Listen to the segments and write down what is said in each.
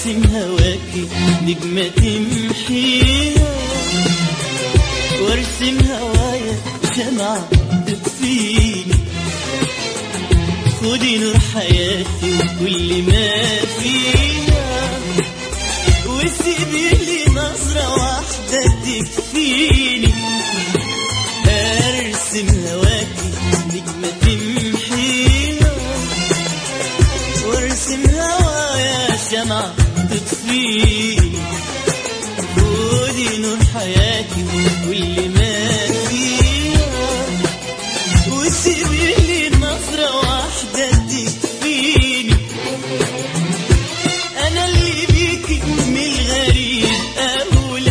وارسم هواكي نجمة تمحيها وارسم هوايا شمعة تطفيني خدي نور حياتي وكل ما فيها وسيبي لي نظرة واحدة تكفيني ارسم هواكي نجمة تمحيها وارسم هوايا شمعة تطفيني خدي نور حياتي وكل ما فيها وسيبي لي نظرة واحدة تكفيني أنا اللي بيكي من الغريب أولى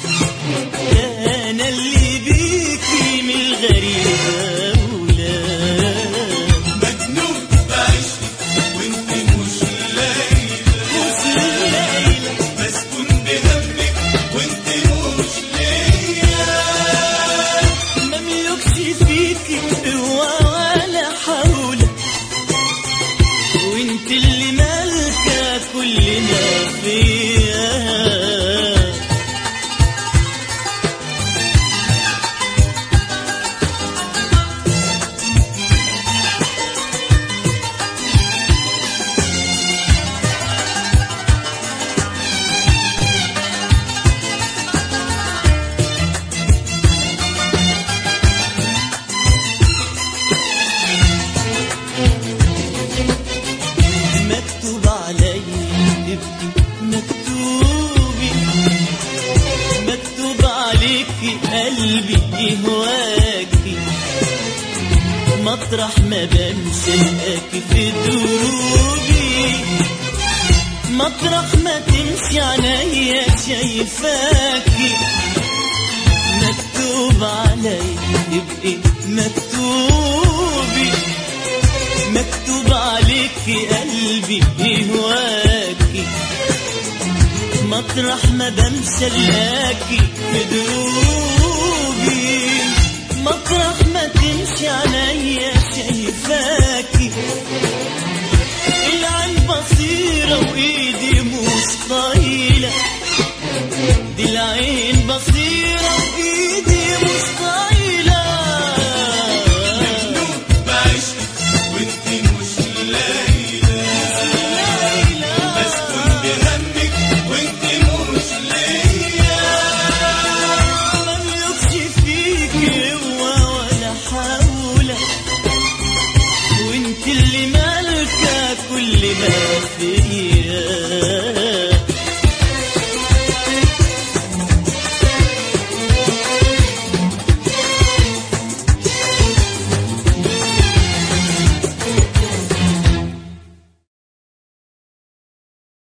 أنا اللي بيكي من الغريب أولى مجنون بعشقك وانت مش ليلى مش ليلى مسكون بهمك وانت مش ليا مملكش فيكي قوة ولا حول وانت اللي مالكة كل ما فيها مكتوب علي تبكي مكتوبي مكتوب عليكي قلبي يهواكي مطرح ما بمشي الاقي في دروبي مطرح ما تمشي عينيا شايفاكي مكتوب علي تبقي مكتوبي مكتوب عليكي قلبي يهواكي مطرح ما بمشي الاقي في دروبي مطرح ما تمشي عينيا شايفاكي العين بصيرة وايدي مش طايلة دي العين بصيرة وايدي مش طايلة مجنون بعشقك وانت مش ليلى مسكون بهمك وانت مش ليا مملكش فيك قوة ولا حول وانت اللي مالكة كل ما فيا